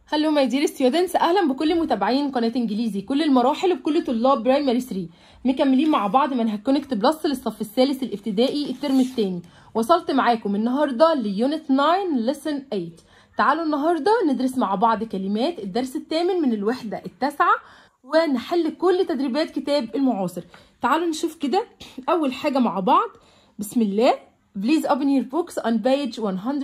هلو ماي دير ستودنتس اهلا بكل متابعين قناه انجليزي كل المراحل وبكل طلاب برايمري 3 مكملين مع بعض منهج كونكت بلس للصف الثالث الابتدائي الترم الثاني وصلت معاكم النهارده ليونت 9 لسن 8 تعالوا النهارده ندرس مع بعض كلمات الدرس الثامن من الوحده التاسعه ونحل كل تدريبات كتاب المعاصر تعالوا نشوف كده اول حاجه مع بعض بسم الله Please open your books on page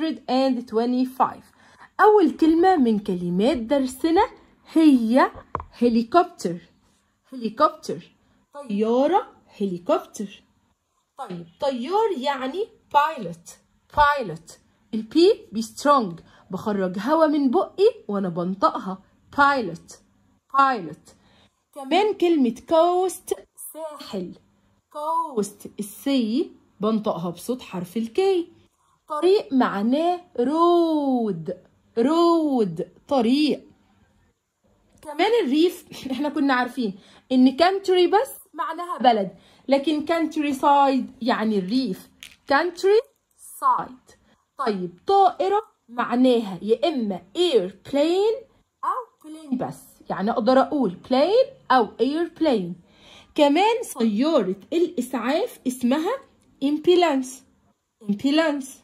125 أول كلمة من كلمات درسنا هي هليكوبتر هليكوبتر طيارة هليكوبتر طيب طيار يعني بايلوت بايلوت البي بي سترونج بخرج هوا من بقي وانا بنطقها بايلوت بايلوت كمان كلمة كوست ساحل كوست السي بنطقها بصوت حرف الكي طريق معناه رود رود طريق كمان الريف احنا كنا عارفين ان كانتري بس معناها بلد لكن كانتري سايد يعني الريف كانتري سايد طيب طائرة معناها يا اما اير بلين او بلين بس يعني اقدر اقول بلين او اير بلين كمان سيارة الاسعاف اسمها امبيلانس امبيلانس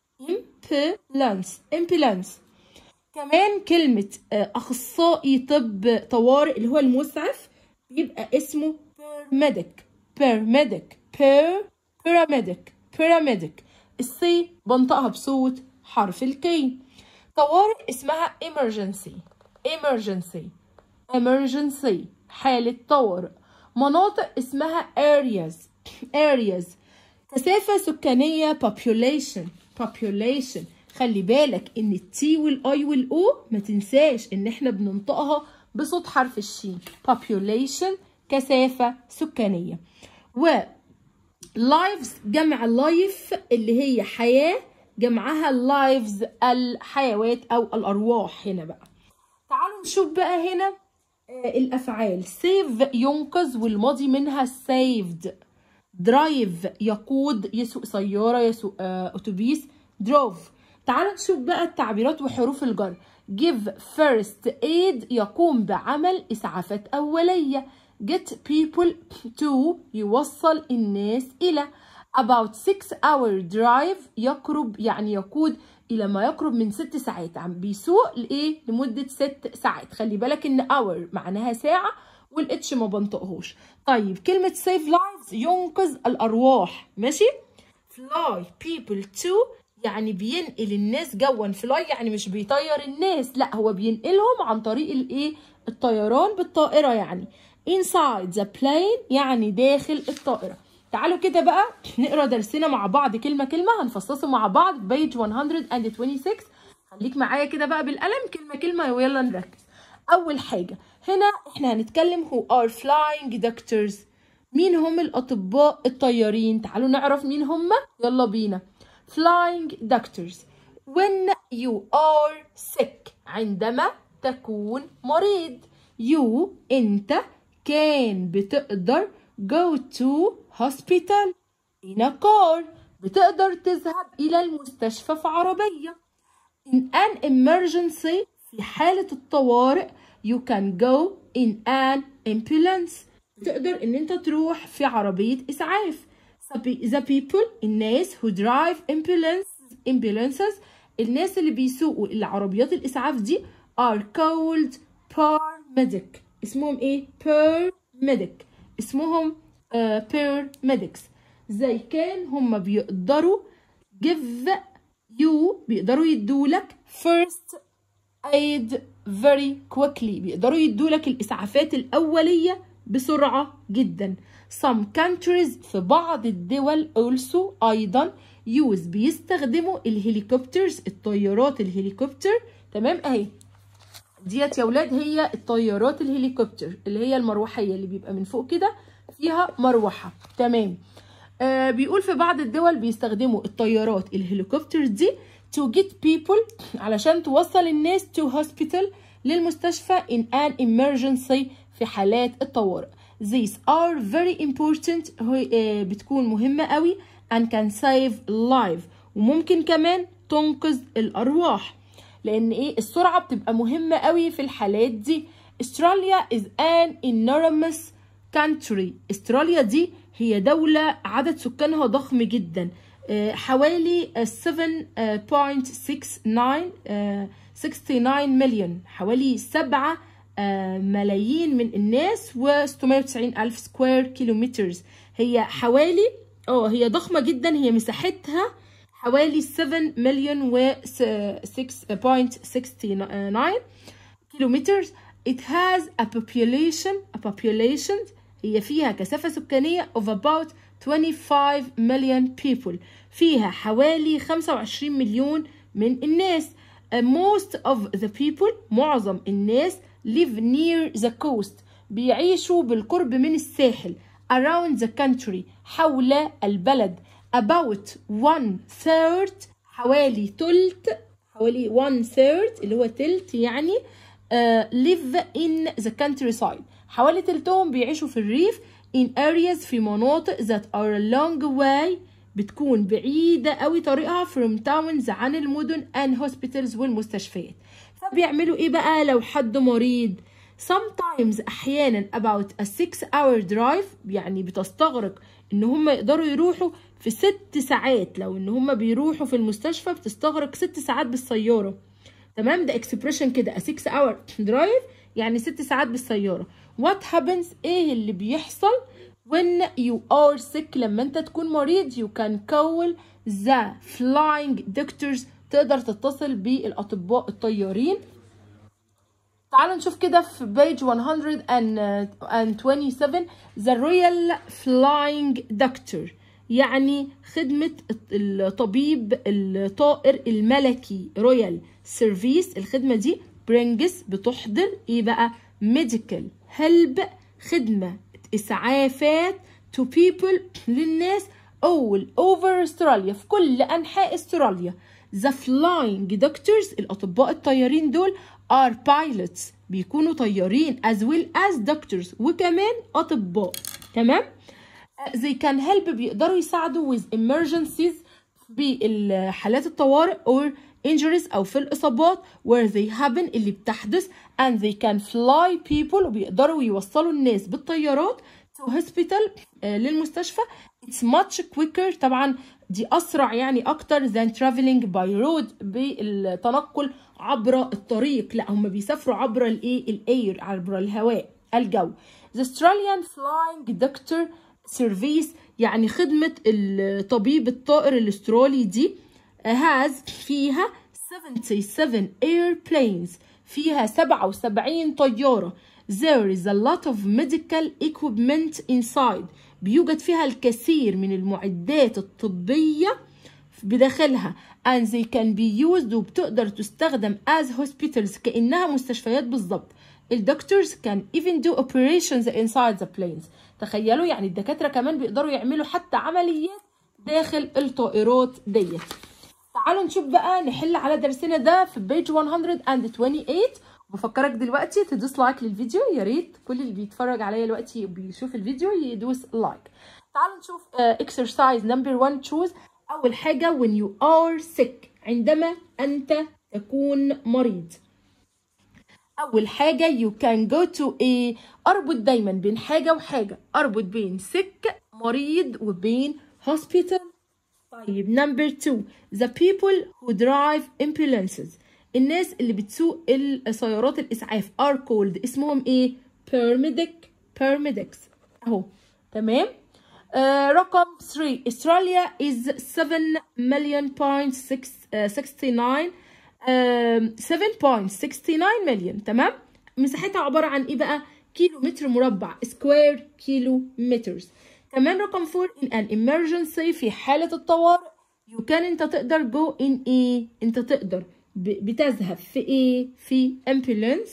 امبيلانس امبيلانس كمان كلمة أخصائي طب طوارئ اللي هو المسعف بيبقى اسمه بيرميديك بيرميديك بير بيراميديك بيراميديك السي بنطقها بصوت حرف الكي طوارئ اسمها emergency emergency emergency حالة طوارئ مناطق اسمها areas areas كثافة سكانية population population خلي بالك ان التي والاي والاو ما تنساش ان احنا بننطقها بصوت حرف الشين population كثافة سكانية و lives جمع life اللي هي حياة جمعها lives الحيوات او الارواح هنا بقى تعالوا نشوف بقى هنا الافعال save ينقذ والماضي منها saved drive يقود يسوق سيارة يسوق اتوبيس drove تعالوا نشوف بقى التعبيرات وحروف الجر give first aid يقوم بعمل إسعافات أولية get people to يوصل الناس إلى about 6 hour drive يقرب يعني يقود إلى ما يقرب من 6 ساعات عم بيسوق لإيه لمدة 6 ساعات خلي بالك إن hour معناها ساعة والاتش ما بنطقهوش طيب كلمة save lives ينقذ الأرواح ماشي fly people to يعني بينقل الناس جوا فلاي يعني مش بيطير الناس لا هو بينقلهم عن طريق الايه الطيران بالطائره يعني inside the plane يعني داخل الطائره تعالوا كده بقى نقرا درسنا مع بعض كلمه كلمه هنفصصه مع بعض بيج 126 خليك معايا كده بقى بالقلم كلمه كلمه ويلا نركز اول حاجه هنا احنا هنتكلم who are flying doctors مين هم الاطباء الطيارين تعالوا نعرف مين هم يلا بينا flying doctors when you are sick عندما تكون مريض you انت كان بتقدر go to hospital in a car بتقدر تذهب إلى المستشفى في عربية in an emergency في حالة الطوارئ you can go in an ambulance بتقدر ان انت تروح في عربية اسعاف the people الناس who drive ambulance ambulances الناس اللي بيسوقوا العربيات الإسعاف دي are called paramedic اسمهم ايه paramedic اسمهم uh, paramedics زي كان هم بيقدروا give you بيقدروا يدولك first aid very quickly بيقدروا يدولك الإسعافات الأولية بسرعة جدا some countries في بعض الدول also أيضا use بيستخدموا الهليكوبترز الطيارات الهليكوبتر تمام اهي ديت يا ولاد هي الطيارات الهليكوبتر اللي هي المروحية اللي بيبقى من فوق كده فيها مروحة تمام آه بيقول في بعض الدول بيستخدموا الطيارات الهليكوبتر دي to get people علشان توصل الناس to hospital للمستشفى in an emergency في حالات الطوارئ these are very important بتكون مهمة قوي and can save life وممكن كمان تنقذ الأرواح لان ايه السرعه بتبقى مهمه قوي في الحالات دي استراليا is an enormous country استراليا دي هي دولة عدد سكانها ضخم جدا آه، حوالي آه، 7.69 آه، 69 مليون حوالي 7 ملايين من الناس و690 ألف سكوير كيلومترز هي حوالي اه هي ضخمة جدا هي مساحتها حوالي 7 مليون و 6.69 كيلومترز it has a population a population هي فيها كثافة سكانية of about 25 million people فيها حوالي 25 مليون من الناس Uh, most of the people معظم الناس live near the coast بيعيشوا بالقرب من الساحل around the country حول البلد about one third حوالي تلت حوالي one third اللي هو تلت يعني uh, live in the countryside حوالي تلتهم بيعيشوا في الريف in areas في مناطق that are a long way بتكون بعيدة قوي طريقها from towns عن المدن and hospitals والمستشفيات فبيعملوا ايه بقى لو حد مريض sometimes احيانا about a six hour drive يعني بتستغرق ان هم يقدروا يروحوا في ست ساعات لو ان هم بيروحوا في المستشفى بتستغرق ست ساعات بالسيارة تمام ده اكسبريشن كده a six hour drive يعني ست ساعات بالسيارة what happens ايه اللي بيحصل when you are sick لما انت تكون مريض you can call the flying doctors تقدر تتصل بالاطباء الطيارين تعال نشوف كده في page 127 the royal flying doctor يعني خدمة الطبيب الطائر الملكي رويال سيرفيس الخدمة دي برينجس بتحضر ايه بقى medical help خدمة إسعافات to people للناس all over استراليا في كل أنحاء استراليا the flying doctors الأطباء الطيارين دول are pilots بيكونوا طيارين as well as doctors وكمان أطباء تمام they can help بيقدروا يساعدوا with emergencies بالحالات الطوارئ or injuries أو في الإصابات where they happen اللي بتحدث and they can fly people وبيقدروا يوصلوا الناس بالطيارات to hospital آه للمستشفى it's much quicker طبعا دي أسرع يعني أكتر than traveling by road بالتنقل عبر الطريق لا هم بيسافروا عبر الايه الاير عبر الهواء الجو the Australian flying doctor service يعني خدمة الطبيب الطائر الاسترالي دي has فيها 77 airplanes فيها 77 طيارة there is a lot of medical equipment inside بيوجد فيها الكثير من المعدات الطبية بداخلها and they can be used وبتقدر تستخدم as hospitals كأنها مستشفيات بالظبط الدكتورز can even do operations inside the planes تخيلوا يعني الدكاترة كمان بيقدروا يعملوا حتى عمليات داخل الطائرات ديت تعالوا نشوف بقى نحل على درسنا ده في بيج 128 بفكرك دلوقتي تدوس لايك للفيديو يا ريت كل اللي بيتفرج عليا دلوقتي بيشوف الفيديو يدوس لايك تعالوا نشوف اكسرسايز نمبر 1 تشوز اول حاجه when you are sick عندما انت تكون مريض اول حاجه you can go to a اربط دايما بين حاجه وحاجه اربط بين sick مريض وبين hospital طيب نمبر 2 the people who drive ambulances الناس اللي بتسوق السيارات الاسعاف are called اسمهم ايه paramedic paramedics اهو تمام آه رقم 3 استراليا is 7 million point 6 uh, 69 uh, 7.69 مليون تمام مساحتها عبارة عن ايه بقى كيلو متر مربع سكوير كيلو مترز كمان رقم 4 in an emergency في حالة الطوارئ you can انت تقدر go in ايه انت تقدر بتذهب في ايه في ambulance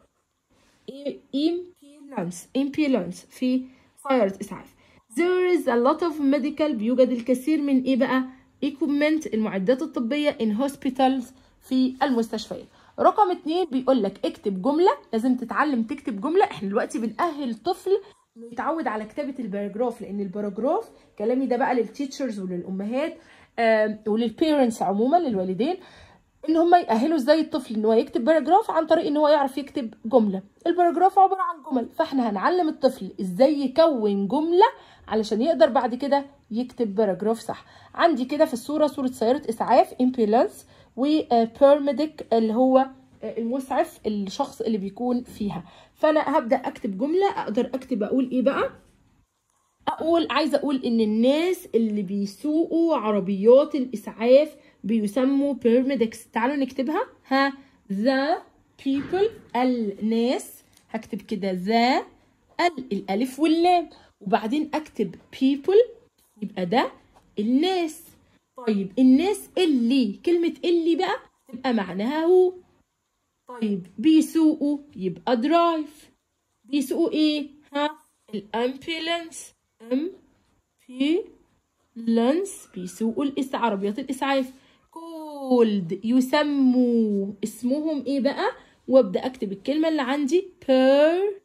ambulance ambulance في سيارة اسعاف there is a lot of medical بيوجد الكثير من ايه بقى equipment المعدات الطبية in hospitals في المستشفيات رقم اتنين بيقول لك اكتب جملة لازم تتعلم تكتب جملة احنا دلوقتي بنأهل طفل انه يتعود على كتابة الباراجراف لان الباراجراف كلامي ده بقى للتيتشرز وللامهات آه وللبيرنتس عموما للوالدين ان هم يأهلوا ازاي الطفل ان هو يكتب باراجراف عن طريق ان هو يعرف يكتب جمله الباراجراف عباره عن جمل فاحنا هنعلم الطفل ازاي يكون جمله علشان يقدر بعد كده يكتب باراجراف صح عندي كده في الصوره صوره سياره اسعاف امبيلانس وبيرميديك اللي هو المسعف الشخص اللي بيكون فيها فانا هبدا اكتب جمله اقدر اكتب اقول ايه بقى اقول عايزه اقول ان الناس اللي بيسوقوا عربيات الاسعاف بيسموا بيرميدكس تعالوا نكتبها ها the people الناس هكتب كده the ال الالف واللام وبعدين اكتب people يبقى ده الناس طيب الناس اللي كلمة اللي بقى تبقى معناها هو طيب بيسوقوا يبقى درايف بيسوقوا ايه ها الامبيلانس ام بي لانس بيسوقوا الإس عربيات الإسعاف كولد يسموا اسمهم ايه بقى وابدا اكتب الكلمه اللي عندي بير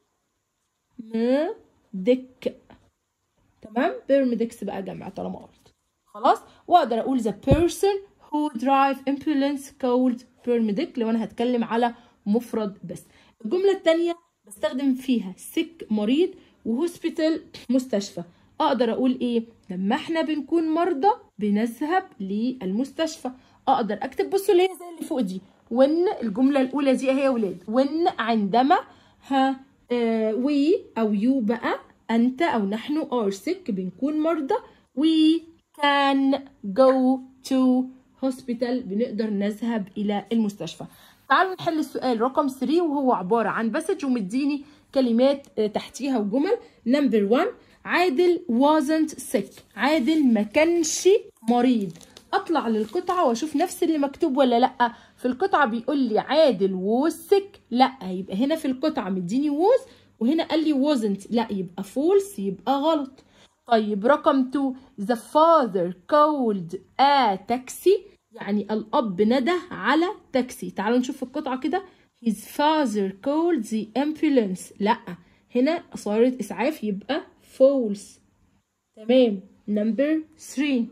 مدك تمام بيرميدكس بقى جمع طالما قلت خلاص واقدر اقول the person who drive ambulance called paramedic لو انا هتكلم على مفرد بس الجمله الثانيه بستخدم فيها sick مريض وهوسبيتال مستشفى اقدر اقول ايه لما احنا بنكون مرضى بنذهب للمستشفى اقدر اكتب بصوا اللي هي زي اللي فوق دي when الجمله الاولى دي اهي يا ولاد when عندما ها وي او يو بقى انت او نحن are sick بنكون مرضى we can go to hospital بنقدر نذهب الى المستشفى تعالوا نحل السؤال رقم 3 وهو عباره عن بسج ومديني كلمات تحتيها وجمل نمبر 1 عادل wasn't sick عادل ما كانش مريض اطلع للقطعه واشوف نفس اللي مكتوب ولا لا في القطعه بيقول لي عادل was sick لا يبقى هنا في القطعه مديني was وهنا قال لي wasn't لا يبقى false يبقى غلط طيب رقم 2 the father called a taxi يعني الاب نده على تاكسي تعالوا نشوف في القطعه كده his father called the ambulance لا هنا صارت اسعاف يبقى false تمام نمبر 3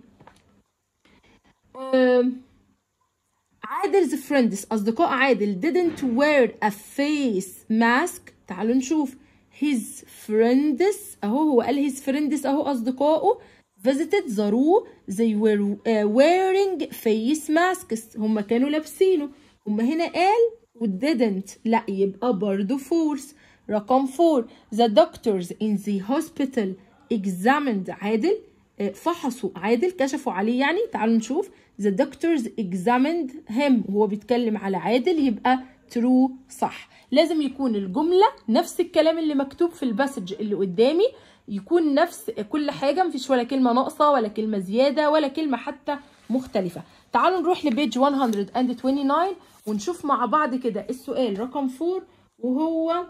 عادل's friends أصدقاء عادل didn't wear a face mask تعالوا نشوف his friends أهو هو قال his friends أهو أصدقائه visited زاروه they were uh, wearing face masks هم كانوا لابسينه هم هنا قال و didn't لا يبقى برضه false رقم 4 the doctors in the hospital examined عادل فحصوا عادل كشفوا عليه يعني تعالوا نشوف the doctors examined him وهو بيتكلم على عادل يبقى true صح لازم يكون الجملة نفس الكلام اللي مكتوب في الباسج اللي قدامي يكون نفس كل حاجة مفيش ولا كلمة ناقصة ولا كلمة زيادة ولا كلمة حتى مختلفة تعالوا نروح لبيج 129 ونشوف مع بعض كده السؤال رقم 4 وهو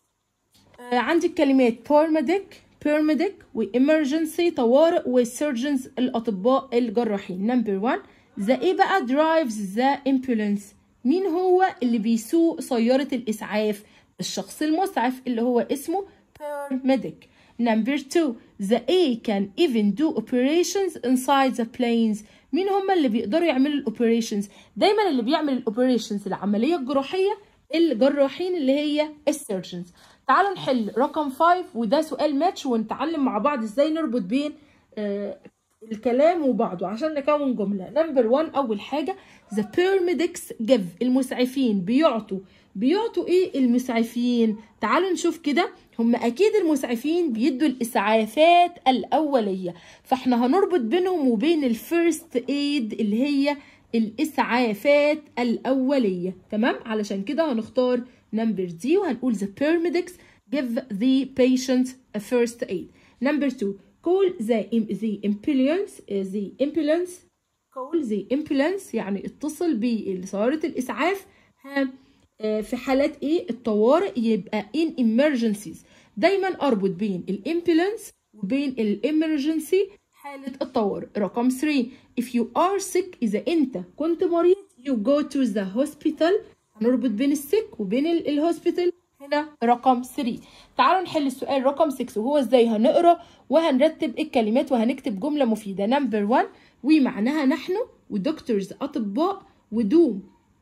عندي الكلمات paramedic paramedic وemergency طوارئ وsurgeons الأطباء الجراحين نمبر 1 ذا ايه بقى drives the ambulance مين هو اللي بيسوق سيارة الإسعاف الشخص المسعف اللي هو اسمه paramedic نمبر 2 the A can even do operations inside the planes مين هم اللي بيقدروا يعملوا الاوبريشنز دايما اللي بيعمل الاوبريشنز العملية الجراحية الجراحين اللي هي السيرجنز تعالوا نحل رقم 5 وده سؤال ماتش ونتعلم مع بعض ازاي نربط بين آه الكلام وبعضه عشان نكون جملة نمبر 1 أول حاجة the paramedics give المسعفين بيعطوا بيعطوا ايه المسعفين تعالوا نشوف كده هم اكيد المسعفين بيدوا الاسعافات الاوليه فاحنا هنربط بينهم وبين الفيرست ايد اللي هي الاسعافات الاوليه تمام علشان كده هنختار نمبر دي وهنقول the paramedics give the patient a first aid number two call the the ambulance the ambulance call the ambulance يعني اتصل بسيارة الإسعاف ها في حالات ايه الطوارئ يبقى in emergencies دايما اربط بين الامبولانس وبين الامرجنسي حالة الطوارئ رقم 3 if you are sick إذا أنت كنت مريض you go to the hospital هنربط بين السك وبين الهوسبيتال هنا رقم 3 تعالوا نحل السؤال رقم 6 وهو ازاي هنقرا وهنرتب الكلمات وهنكتب جملة مفيدة نمبر 1 ومعناها نحن ودكتورز أطباء ودوم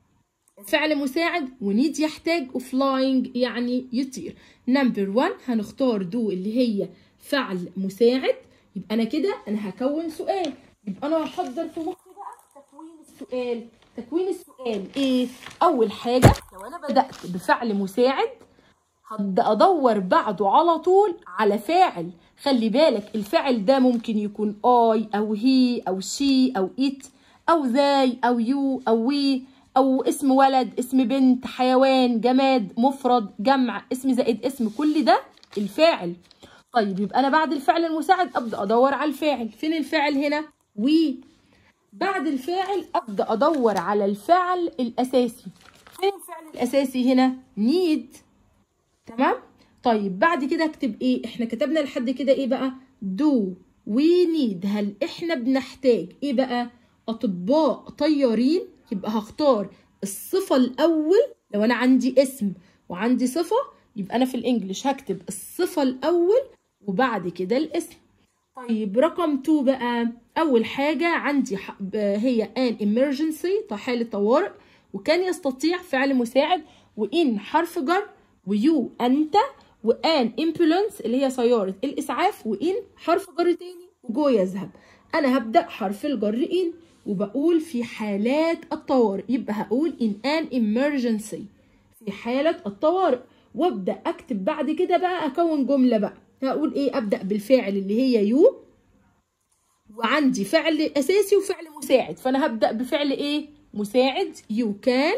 فعل مساعد ونيد يحتاج وفلاينج يعني يطير نمبر 1 هنختار دو اللي هي فعل مساعد يبقى انا كده انا هكون سؤال يبقى انا هحضر في مخي بقى تكوين السؤال تكوين السؤال ايه اول حاجه لو انا بدات بفعل مساعد هبدا ادور بعده على طول على فاعل خلي بالك الفاعل ده ممكن يكون اي او هي او شي او ات او ذاي او يو او وي او اسم ولد اسم بنت حيوان جماد مفرد جمع اسم زائد اسم كل ده الفاعل طيب يبقى انا بعد الفعل المساعد ابدا ادور على الفاعل فين الفاعل هنا وي بعد الفاعل ابدا ادور على الفعل الاساسي فين الفعل الاساسي هنا نيد تمام طيب بعد كده اكتب ايه احنا كتبنا لحد كده ايه بقى دو وي نيد هل احنا بنحتاج ايه بقى اطباء طيارين يبقى هختار الصفة الاول لو انا عندي اسم وعندي صفة يبقى انا في الانجليش هكتب الصفة الاول وبعد كده الاسم طيب رقم 2 بقى اول حاجة عندي هي an emergency حالة طوارئ وكان يستطيع فعل مساعد وان حرف جر ويو انت وان امبولانس اللي هي سياره الاسعاف وان حرف جر تاني وجو يذهب انا هبدا حرف الجر ان وبقول في حالات الطوارئ يبقى هقول in an emergency في حالة الطوارئ وابدا اكتب بعد كده بقى اكون جملة بقى هقول ايه ابدا بالفاعل اللي هي يو وعندي فعل اساسي وفعل مساعد فانا هبدا بفعل ايه مساعد يو كان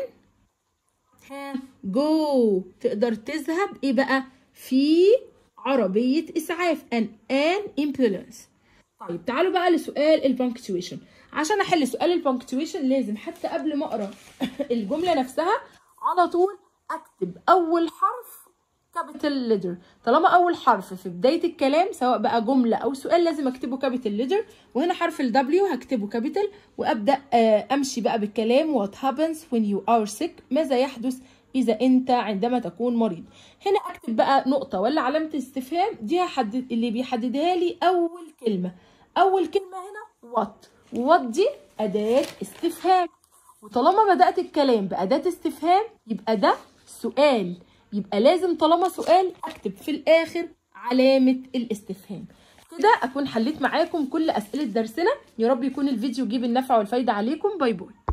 جو تقدر تذهب ايه بقى في عربية اسعاف ان ان امبولانس طيب تعالوا بقى لسؤال البنكتويشن عشان احل سؤال البنكتويشن لازم حتى قبل ما اقرا الجمله نفسها على طول اكتب اول حرف كابيتال ليتر طالما اول حرف في بدايه الكلام سواء بقى جمله او سؤال لازم اكتبه كابيتال ليتر وهنا حرف الدبليو هكتبه كابيتال وابدا امشي بقى بالكلام what happens when you are sick ماذا يحدث اذا انت عندما تكون مريض هنا اكتب بقى نقطه ولا علامه استفهام دي هحدد اللي بيحددها لي اول كلمه اول كلمه هنا what what دي اداه استفهام وطالما بدات الكلام باداه استفهام يبقى ده سؤال يبقى لازم طالما سؤال اكتب في الاخر علامه الاستفهام كده اكون حليت معاكم كل اسئله درسنا يا رب يكون الفيديو يجيب النفع والفايده عليكم باي باي